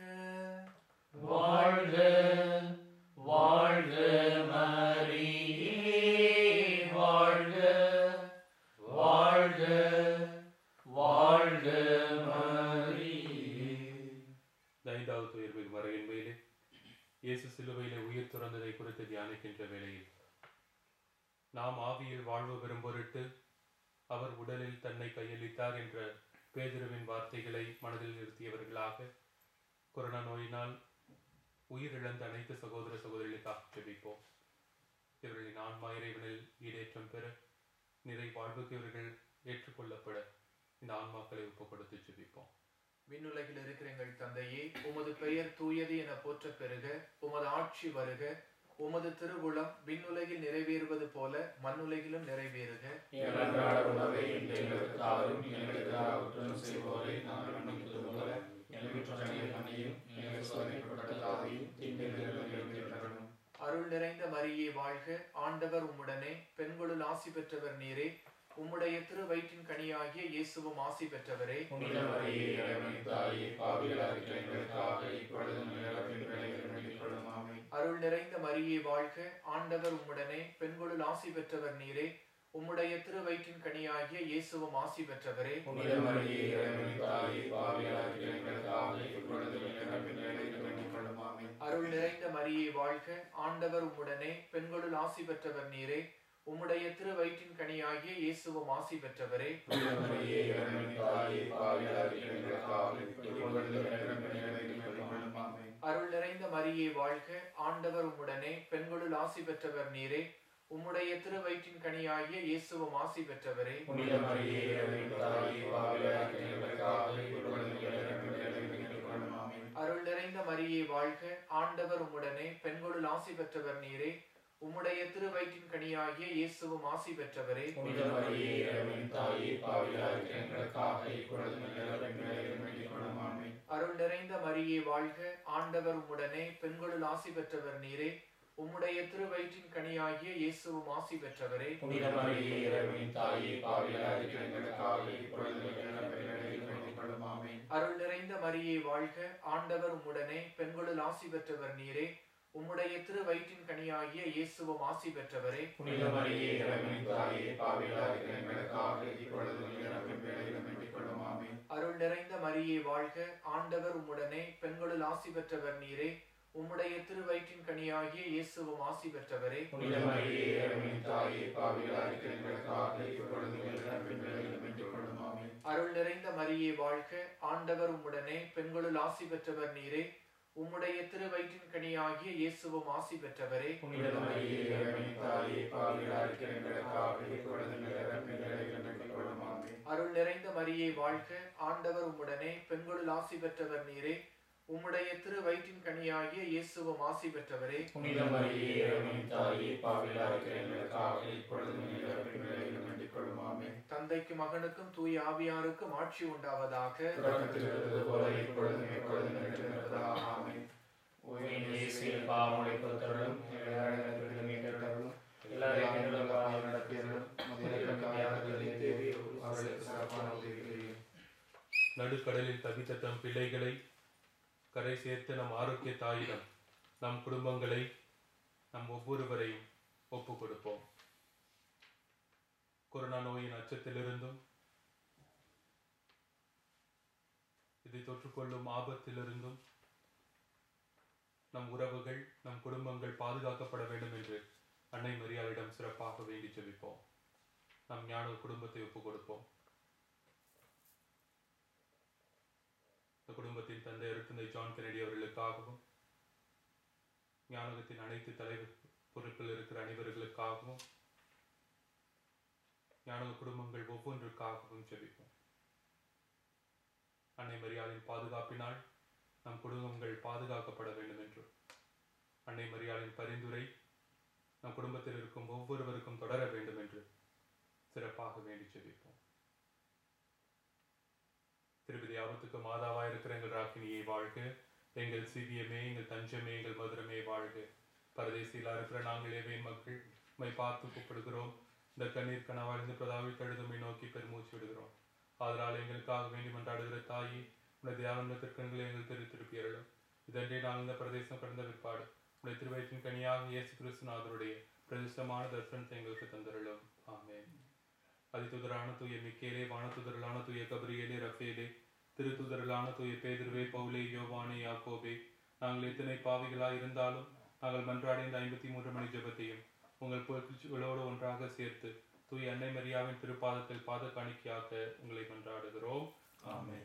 வாழ்க வாழ்க மரியே வாழ்க வாழ்க வாழ்க மரியே இந்த ஐந்தாவது துயர்மிகு மறையின் மேலே இயேசு சிலுவையிலே உயிர் துறந்ததை குறித்து தியானிக்கின்ற வேளையில் நாம் ஆவியில் வாழ்வு பெறும் பொருட்டு அவர் உடலில் தன்னை கையளித்தார் என்ற பேதுருவின் வார்த்தைகளை மனதில் நிறுத்தியவர்களாக கொரோனா நோயினால் உயிரிழந்த அனைத்து சகோதர சகோதரிகளுக்காக ஜெபிப்போம் இவர்களின் ஆன்மா இறைவனில் ஈடேற்றம் பெற நிறை வாழ்வுக்கு இவர்கள் ஏற்றுக்கொள்ளப்பட இந்த ஆன்மாக்களை ஒப்புக் கொடுத்து ஜெபிப்போம் விண்ணுலகில் இருக்கிற எங்கள் தந்தையே உமது பெயர் தூயது என போற்ற பெறுக உமது ஆட்சி வருக உமது திருவுளம் விண்ணுலகில் நிறைவேறுவது போல மண்ணுலகிலும் நிறைவேறுக எங்கள் அன்றாட உணவை இன்று எங்களுக்கு தாரும் எங்களுக்கு எதிராக குற்றம் செய்வோரை நாங்கள் மன்னிப்பது போல எங்கள் குற்றங்களை மன்னியும் எங்கள் சோதனைப்படுத்தாதையும் தீமையிலிருந்து எங்களை அருள் நிறைந்த மரியே வாழ்க ஆண்டவர் உம்முடனே பெண்களுள் ஆசி பெற்றவர் நீரே உம்முடைய திரு வயிற்றின் கனியாகிய இயேசுவும் ஆசி பெற்றவரே புனித மரியே இறைவனின் தாயே பாவிகளாக இருக்கிற எங்களுக்காக இப்பொழுதும் இறப்பின் வேலையில் வேண்டிக் கொள்ளும் ஆமென். அருள் நிறைந்த மரியே வாழ்க ஆண்டவர் உம்முடனே பெண்களுள் ஆசி பெற்றவர் நீரே உம்முடைய திரு வயிற்றின் கனியாகிய இயேசுவும் ஆசி பெற்றவரே புனித மரியே இறைவனின் தாயே பாவிகளாக இருக்கிற எங்களுக்காக இப்பொழுதும் இறப்பின் வேலையில் வேண்டிக் கொள்ளும் ஆமென். அருள் நிறைந்த மரியே வாழ்க ஆண்டவர் உம்முடனே பெண்களுள் ஆசி பெற்றவர் நீரே உம்முடைய திரு வயிற்றின் கனியாகிய இயேசுவும் ஆசி பெற்றவரே புனித மரியே இறைவனின் தாயே பாவிகளாக இருக்கிற எங்களுக்காக இப்பொழுதும் இறப்பின் வேலையில் வேண்டிக் கொள்ளும் ஆமென். அருள் நிறைந்த மரியே வாழ்க ஆண்டவர் உம்முடனே பெண்களுள் ஆசி பெற்றவர் நீரே உம்முடைய திரு வயிற்றின் கனியாகிய இயேசுவும் ஆசி பெற்றவரே புனித மரியே இறைவனின் தாயே பாவிகளாக இருக்கிற எங்களுக்காக இப்பொழுதும் இறப்பின் வேலையில் வேண்டிக் கொள்ளும் ஆமென். அருள் நிறைந்த மரியே வாழ்க ஆண்டவர் உம்முடனே பெண்களுள் ஆசி பெற்றவர் நீரே உம்முடைய திரு வயிற்றின் கனியாகிய இயேசுவும் ஆசி பெற்றவரே புனித மரியே இறைவனின் தாயே பாவிகளாக இருக்கிற எங்களுக்காக இப்பொழுதும் இறப்பின் வேலையில் வேண்டிக் கொள்ளும் ஆமென். அருள் நிறைந்த மரியே வாழ்க ஆண்டவர் உம்முடனே பெண்களுள் ஆசி பெற்றவர் நீரே உம்முடைய திரு வயிற்றின் கனியாகிய இயேசுவும் ஆசி பெற்றவரே புனித மரியே இறைவனின் தாயே பாவிகளாக இருக்கிற எங்களுக்காக இப்பொழுதும் இறப்பின் வேலையில் வேண்டிக் கொள்ளும் ஆமென். அருள் நிறைந்த மரியே வாழ்க ஆண்டவர் உம்முடனே பெண்களுள் ஆசி பெற்றவர் நீரே உம்முடைய திரு வயிற்றின் கனியாகிய இயேசுவும் ஆசி பெற்றவரே புனித மரியே இறைவனின் தாயே பாவிகளாக இருக்கிற எங்களுக்காக இப்பொழுதும் இறப்பின் வேலையில் வேண்டிக் கொள்ளும் ஆமென். அருள் நிறைந்த மரியே வாழ்க ஆண்டவர் உம்முடனே பெண்களுள் ஆசி பெற்றவர் நீரே உம்முடைய திரு வயிற்றின் கனியாகிய இயேசுவும் ஆசி பெற்றவரே புனித மரியே இறைவனின் தாயே பாவிகளாக இருக்கிற எங்களுக்காக இப்பொழுதும் இறப்பின் வேலையில் வேண்டிக் கொள்ளும் ஆமென். அருள் நிறைந்த மரியே வாழ்க ஆண்டவர் உம்முடனே பெண்களுள் ஆசி பெற்றவர் நீரே உம்முடைய திரு வயிற்றின் கனியாகிய இயேசுவும் ஆசி பெற்றவரே புனித மரியே இறைவனின் தாயே பாவிகளாக இருக்கிற எங்களுக்காக இப்பொழுதும் இறப்பின் வேலையில் வேண்டிக் கொள்ளும் ஆமென். அருள் நிறைந்த மரியே வாழ்க ஆண்டவர் உம்முடனே பெண்களுள் ஆசி பெற்றவர் நீரே உம்முடைய திரு வயிற்றின் கனியாகிய இயேசுவும் ஆசி பெற்றவரே புனித மரியே இறைவனின் தாயே பாவிகளாக இருக்கிற எங்களுக்காக இப்பொழுதும் இறப்பின் வேலையில் வேண்டிக் கொள்ளும் ஆமென். தந்தைக்கும் மகனுக்கும் தூய ஆவியாருக்கும் ஆட்சி உண்டாவதாக தொடக்கத்தில் இருந்தது போல இப்பொழுதும் எப்பொழுதும் என்றும் இருப்பதாக ஆமென். ஓ என் இயேசுவின் பாவங்களை பொறுத்தருளும் எங்களை மீட்டருளும் எல்லாரையும் எங்களுக்கு பாவம் நடத்தியருளும் முதலில் தேவி அவர்களுக்கு சிறப்பான உதவிகளையும் நடுக்கடலில் தவித்த தம் பிள்ளைகளை கரை சேர்த்து நம் ஆரோக்கிய தாயிடம் நம் குடும்பங்களை நம் ஒவ்வொருவரையும் ஒப்புக் கொடுப்போம் கொரோனா நோயின் அச்சத்திலிருந்தும் இதை தொற்றுக்கொள்ளும் ஆபத்திலிருந்தும் நம் உறவுகள் நம் குடும்பங்கள் பாதுகாக்கப்பட வேண்டும் என்று அன்னை மரியாளிடம் சிறப்பாக வேண்டி ஜெபிப்போம் நம் ஞான குடும்பத்தை ஒப்புக் கொடுப்போம் இந்த குடும்பத்தின் தந்தை அருத்தந்தை ஜான் கெனடி அவர்களுக்காகவும் ஞானகத்தின் அனைத்து தலைவர் பொருட்கள் இருக்கிற அனைவர்களுக்காகவும் ஞானக குடும்பங்கள் ஒவ்வொன்றுக்காகவும் ஜெபிப்போம் அன்னை மரியாளின் பாதுகாப்பினால் நம் குடும்பங்கள் பாதுகாக்கப்பட வேண்டும் என்று அன்னை மரியாளின் பரிந்துரை நம் குடும்பத்தில் இருக்கும் ஒவ்வொருவருக்கும் தொடர வேண்டும் என்று சிறப்பாக வேண்டி ஜெபிப்போம் திருப்பதி ஆபத்துக்கு மாதாவா இருக்கிற எங்கள் ராக்கினியை வாழ்க எங்கள் சிவியமே எங்கள் தஞ்சமே எங்கள் மதுரமே வாழ்க பரதேசியிலா இருக்கிற நாங்கள் ஏவேன் மக்கள் உம்மை பார்த்து கூப்பிடுகிறோம் இந்த கண்ணீர் கனவாழ்ந்து பிரதாவி கழுதுமை நோக்கி பெருமூச்சு விடுகிறோம் அதனால் எங்களுக்காக வேண்டி மன்றாடுகிற தாயி உனது ஆனந்தத்திற்கு எங்கள் திரு திருப்பியருளும் இதன்றே நாங்கள் இந்த பிரதேசம் கடந்த பிற்பாடு உடைய திருவயிற்றின் கனியாக இயேசு கிறிஸ்துநாதருடைய பிரதிஷ்டமான தரிசனத்தை எங்களுக்கு தந்தருளும் ஆமென் அதிதுதரான தூய மிக்கேலே வானதுதரலான தூய கபரியேலே ரஃபேலே திருத்துதரலான தூய பேதுருவே பவுலே யோவானே யாக்கோபே நாங்கள் எத்தனை பாவிகளாய் இருந்தாலும் நாங்கள் மன்றாடி இந்த ஐம்பத்தி மூன்று மணி ஜெபத்தையும் உங்கள் புகழ்ச்சிகளோடு ஒன்றாக சேர்த்து தூய் அன்னை மரியாவின் திருப்பாதத்தில் பாத காணிக்கையாக உங்களை மன்றாடுகிறோம் ஆமென்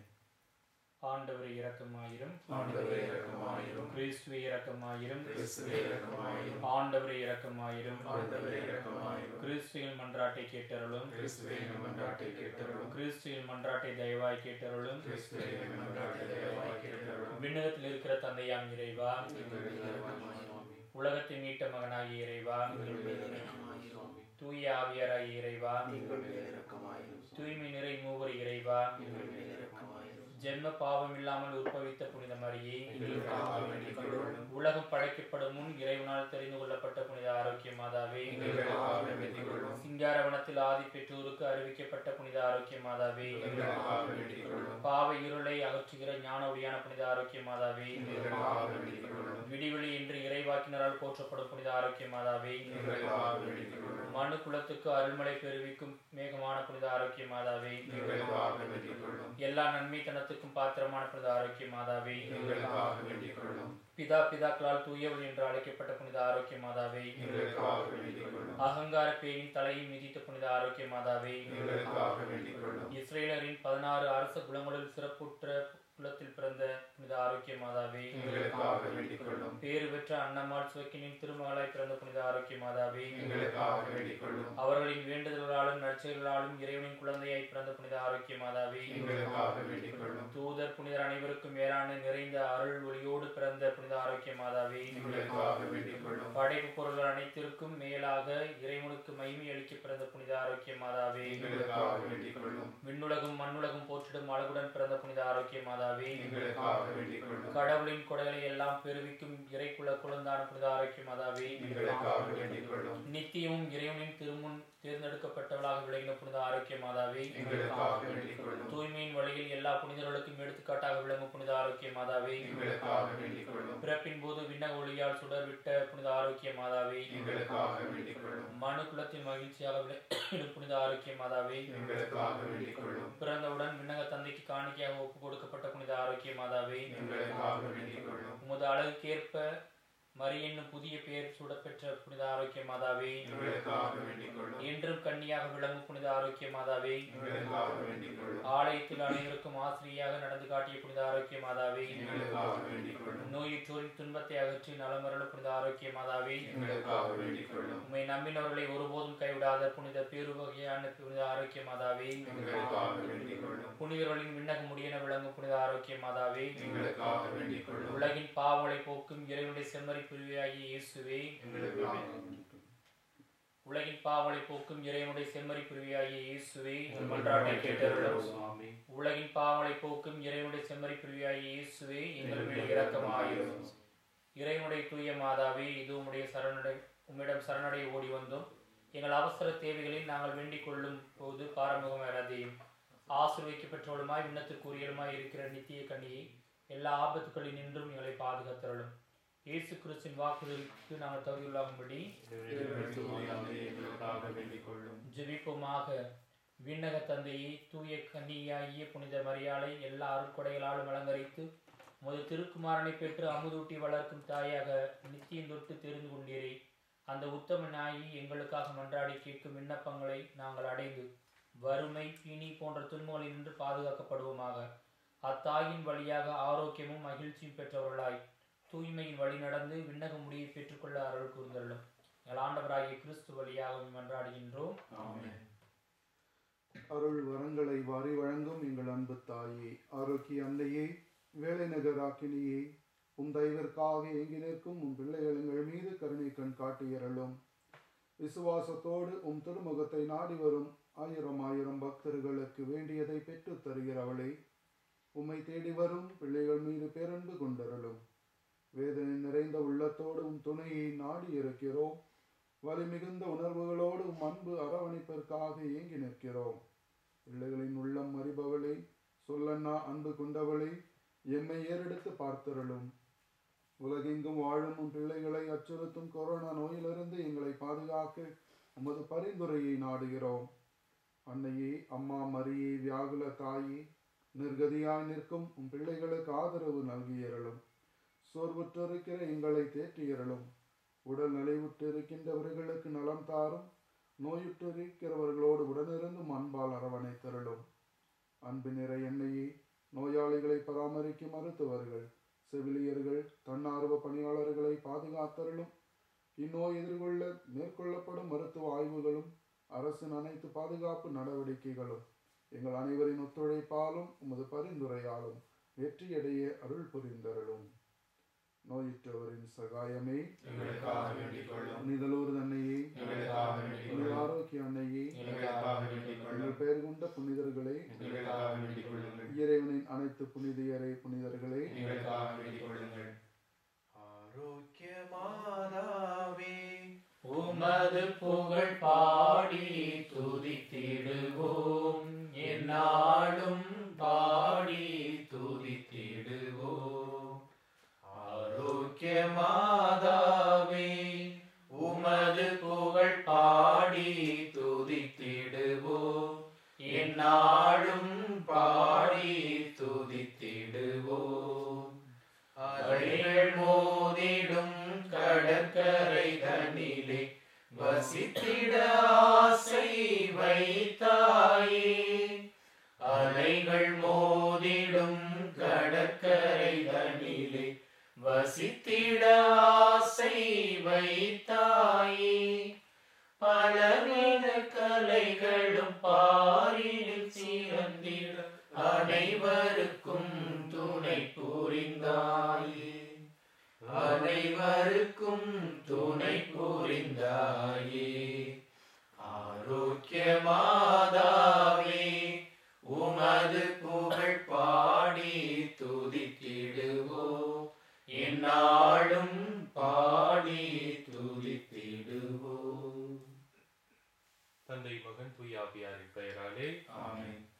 ஆண்டவரை இரக்கமாயிரும் ஆண்டவரே இரக்கமாயிரும் கிறிஸ்துவை இரக்கமாயிரும் கிறிஸ்துவே இரக்கமாயிரும் ஆண்டவரை இரக்கமாயிரும் ஆண்டவரே இரக்கமாயிரும் கிறிஸ்துவின் மன்றாட்டை கேட்டருளும் கிறிஸ்துவே எங்கள் மன்றாட்டை கேட்டருளும் கிறிஸ்துவின் மன்றாட்டை தயவாய் கேட்டருளும் கிறிஸ்துவே எங்கள் மன்றாட்டை தயவாய் கேட்டருளும் விண்ணகத்தில் இருக்கிற தந்தையாம் இறைவா எங்கள் மீது இரக்கமாயிரும் உலகத்தை மீட்ட மகனாகிய இறைவா எங்கள் மீது இரக்கமாயிரும் தூய ஆவியராகிய இறைவா எங்கள் மீது இரக்கமாயிரும் தூய்மை நிறை மூவர் இறைவா எங்கள் மீது இரக்கமாயிரும் ஜென்ம பாவம் இல்லாமல் உற்பவித்த புனித மரியே எங்களுக்காக வேண்டிக் கொள்ளும் உலகம் படைக்கப்படும் முன் இறைவனால் தெரிந்து கொள்ளப்பட்ட புனித ஆரோக்கிய மாதாவே எங்களுக்காக வேண்டிக் கொள்ளும் சிங்காரவனத்தில் ஆதி பெற்றோருக்கு அறிவிக்கப்பட்ட புனித ஆரோக்கிய மாதாவே எங்களுக்காக வேண்டிக் கொள்ளும் பாவ இருளை அகற்றுகிற ஞான ஒளியான புனித ஆரோக்கிய மாதாவே எங்களுக்காக வேண்டிக் கொள்ளும் விடிவெளி என்று இறைவாக்கினரால் போற்றப்படும் புனித ஆரோக்கிய மாதாவே எங்களுக்காக வேண்டிக் கொள்ளும் மனு குலத்துக்கு அருள்மலை பெருவிக்கும் மேகமான புனித ஆரோக்கிய மாதாவே எங்களுக்காக வேண்டிக் கொள்ளும் எல்லா நன்மைத்தனத்துக்கும் பாத்திரமான புனித ஆரோக்கிய மாதாவே எங்களுக்காக வேண்டிக் கொள்ளும் பிதா பிதாக்களால் தூயவள் என்று அழைக்கப்பட்ட புனித ஆரோக்கிய மாதாவே எங்களுக்காக வேண்டிக் கொள்ளும் அகங்கார பேயின் தலையை மிதித்த புனித ஆரோக்கிய மாதாவே எங்களுக்காக வேண்டிக் கொள்ளும் இஸ்ரேலரின் பதினாறு அரச குலங்களில் சிறப்புற்ற குலத்தில் பிறந்த புனித ஆரோக்கிய மாதாவே எங்களுக்காக வேண்டிக் கொள்ளும் பேறு பெற்ற அன்னம்மாள் சுவக்கினின் திருமகளாய் பிறந்த புனித ஆரோக்கிய மாதாவே எங்களுக்காக வேண்டிக் கொள்ளும் அவர்களின் வேண்டுதல்களாலும் நற்செயல்களாலும் இறைவனின் குழந்தையாய் பிறந்த புனித ஆரோக்கிய மாதாவே எங்களுக்காக வேண்டிக் கொள்ளும் தூதர் புனிதர் அனைவருக்கும் மேலான நிறைந்த அருள் ஒளியோடு பிறந்த புனித ஆரோக்கிய மாதாவே எங்களுக்காக வேண்டிக் கொள்ளும் படைப்பு பொருள்கள் அனைத்திற்கும் மேலாக இறைவனுக்கு மகிமை அளிக்க பிறந்த புனித ஆரோக்கிய மாதாவே எங்களுக்காக வேண்டிக் கொள்ளும் விண்ணுலகும் மண்ணுலகும் போற்றிடும் அழகுடன் பிறந்த புனித ஆரோக்கிய மாதாவே எங்களுக்காக வேண்டிக் கொள்ளும் கடவுளின் கொடைகளை எல்லாம் பெருவிக்கும் இறைக்குல குழந்தான புனித ஆரோக்கிய மாதாவே எங்களுக்காக வேண்டிக் கொள்ளும் நித்தியமும் இறைவனின் திருமுன் தேர்ந்தெடுக்கப்பட்டவளாக விளங்கின புனித ஆரோக்கிய மாதாவே எங்களுக்காக வேண்டிக் கொள்ளும் தூய்மையின் வழியில் எல்லா புனிதர்களுக்கும் எடுத்துக்காட்டாக விளங்கும் புனித ஆரோக்கிய மாதாவே எங்களுக்காக வேண்டிக் கொள்ளும் பிறப்பின் போது விண்ணக ஒளியால் சுடர்விட்ட புனித ஆரோக்கிய மாதாவே எங்களுக்காக வேண்டிக் கொள்ளும் மனு குலத்தின் மகிழ்ச்சியாக விளங்கிடும் புனித ஆரோக்கிய மாதாவே எங்களுக்காக வேண்டிக் கொள்ளும் பிறந்தவுடன் விண்ணக தந்தைக்கு காணிக்கையாக ஒப்பு கொடுக்கப்பட்ட புனித ஆரோக்கிய மாதாவே எங்களுக்காக வேண்டிக் கொள்ளும் உமது அழகுக்கேற்ப மரி என்னும் புதிய பெயர் சூடப்பெற்ற புனித ஆரோக்கிய மாதாவே எங்களுக்காக வேண்டிக் கொள்ளும் என்றும் கன்னியாக விளங்கும் புனித ஆரோக்கிய மாதாவே எங்களுக்காக வேண்டிக் கொள்ளும் ஆலயத்தில் அனைவருக்கும் ஆசிரியாக நடந்து காட்டிய புனித ஆரோக்கிய மாதாவே எங்களுக்காக வேண்டிக் கொள்ளும் நோயுற்றோரின் துன்பத்தை அகற்றி நலமருள புனித ஆரோக்கிய மாதாவே எங்களுக்காக வேண்டிக் கொள்ளும் உம்மை நம்பினவர்களை ஒருபோதும் கைவிடாத புனித பேருவகையான புனித ஆரோக்கிய மாதாவே எங்களுக்காக வேண்டிக் கொள்ளும் புனிதர்களின் விண்ணக முடியென விளங்கும் புனித ஆரோக்கிய மாதாவே எங்களுக்காக வேண்டிக் கொள்ளும் உலகின் பாவங்களை போக்கும் இறைவனுடைய செம்மறி பிரிவியாகிய இயேசுவே எங்களுக்காக உலகின் பாவங்களை போக்கும் இறைவனுடைய செம்மறி பிரிவியாகிய இயேசுவே உம் மன்றாட்டை கேட்டருளும் சுவாமி உலகின் பாவங்களை போக்கும் இறைவனுடைய செம்மறி பிரிவியாகிய இயேசுவே எங்கள் மேல் இரக்கமாயிரும் இறைவனுடைய தூய மாதாவே இது உம்முடைய சரணடை உம்மிடம் சரணடை ஓடி வந்தோம் எங்கள் அவசர தேவைகளில் நாங்கள் வேண்டிக் கொள்ளும் போது பாரமுகம் வராதேயும் ஆசிர்வைக்கப்பெற்றவளுமாய் விண்ணத்துக்குரியலுமாய் இருக்கிற நித்திய கண்ணியை எல்லா ஆபத்துகளில் நின்றும் எங்களை பாதுகாத்தருளும் இயேசு கிறிஸ்தின் வாக்குறுதிக்கு நாங்கள் தகுதியுள்ளாகும்படி எங்களுக்காக வேண்டிக் கொள்ளும் ஜெபிப்போமாக விண்ணக தந்தையை தூய கன்னியாகிய புனித மரியாளை எல்லா அருட்கொடைகளாலும் அலங்கரித்து முது திருக்குமாரனை பெற்று அமுதூட்டி வளர்க்கும் தாயாக நித்தியம் தொட்டு தெரிந்து கொண்டீரே அந்த உத்தம நாயி எங்களுக்காக மன்றாடி கேட்கும் விண்ணப்பங்களை நாங்கள் அடைந்து வறுமை பிணி போன்ற துன்பங்களில் நின்று பாதுகாக்கப்படுவோமாக அத்தாயின் வழியாக ஆரோக்கியமும் மகிழ்ச்சியும் பெற்றவர்களாய் தூய்மையின் வழி நடந்து விண்ணக முடியை பெற்றுக்கொள்ள அருள் கூர்ந்தள்ளும் எங்கள் ஆண்டவராகிய கிறிஸ்து வழியாக மன்றாடுகின்றோம் ஆமென் அருள் வரங்களை வாரி வழங்கும் எங்கள் அன்பு தாயே ஆரோக்கிய அன்னையே வேலை நகராக்கினியே உம் தயவிற்காக ஏங்கி நிற்கும் உம் பிள்ளைகள் எங்கள் மீது கருணை கண் காட்டியறலும் விசுவாசத்தோடு உம் திருமுகத்தை நாடி வரும் ஆயிரம் ஆயிரம் பக்தர்களுக்கு வேண்டியதை பெற்றுத் தருகிறவளே உம்மை தேடி வரும் பிள்ளைகள் மீது பேரன்பு கொண்டருளும் வேதனை நிறைந்த உள்ளத்தோடு உம் துணையை நாடி இருக்கிறோம் வலி மிகுந்த உணர்வுகளோடு உம் அன்பு அரவணைப்பிற்காக ஏங்கி நிற்கிறோம் பிள்ளைகளின் உள்ளம் அறிபவளே சொல்லண்ணா அன்பு கொண்டவளே எம்மை ஏறெடுத்து பார்த்தருளும் உலகெங்கும் வாழும் உம் பிள்ளைகளை அச்சுறுத்தும் கொரோனா நோயிலிருந்து எங்களை பாதுகாக்க உமது பரிந்துரையை நாடுகிறோம் அன்னையே அம்மா மரியே வியாகுல தாயே நிர்கதியாய் நிற்கும் உம் பிள்ளைகளுக்கு ஆதரவு நல்கியறலும் சோர்வுற்றிருக்கிற எங்களை தேற்றியறலும் உடல் நலிவுற்று இருக்கின்றவர்களுக்கு நலம் தாரும் நோயுற்றிருக்கிறவர்களோடு உடனிருந்து அன்பால் அரவணைத்தருளும் அன்பு நிறை எண்ணெயே நோயாளிகளை பராமரிக்கும் மருத்துவர்கள் செவிலியர்கள் தன்னார்வ பணியாளர்களை பாதுகாத்தருளும் இந்நோய் எதிர்கொள்ள மேற்கொள்ளப்படும் மருத்துவ ஆய்வுகளும் அரசின் அனைத்து பாதுகாப்பு நடவடிக்கைகளும் எங்கள் அனைவரின் ஒத்துழைப்பாலும் உமது பரிந்துரையாலும் வெற்றியடைய அருள் புரிந்தருளும் நோயுற்றவரின் சகாயமே எங்களுக்காக வேண்டிக் கொள்ளும் புனிதலூர் அன்னையே எங்களுக்காக வேண்டிக் புனித கொள்ளும் ஆரோக்கிய அன்னையே எங்களுக்காக வேண்டிக் கொள்ளும் எங்கள் பெயர் கொண்ட புனிதர்களே எங்களுக்காக வேண்டிக் கொள்ளுங்கள் இறைவனின் அனைத்து புனிதியரை புனிதர்களே எங்களுக்காக வேண்டிக் கொள்ளுங்கள் ஆரோக்கியமாதாவே உமது புகழ் பாடி துதித்திடுவோம் எந்நாளும் பாடி துதித்திடுவோம் ஆரோக்கியமாதாவே உமது புகழ் பாடி துதித்திடுவோம் எந்நாளும் பாடி துதித்திடுவோம் அலைகள் மோதிடும் கடற்கரை தனிலே வசித்திட ஆசை வைத்தாயே அலைகள் மோதிடும் கடற்கரை தனிலே வசித்திட ஆசை வைத்தாயே பலவித கலைகளும் பாரில் சிறந்திட அனைவருக்கும் துணை புரிந்தாயே அனைவருக்கும் துணை புரிந்தாயே ஆரோக்கியமாதாவே உமது புகழ் பாடி துதித்திடுவோம் எந்நாளும் பாடி துதித்திடுவோம் தந்தை மகன் தூயாவியாரின் பெயராலே ஆமென்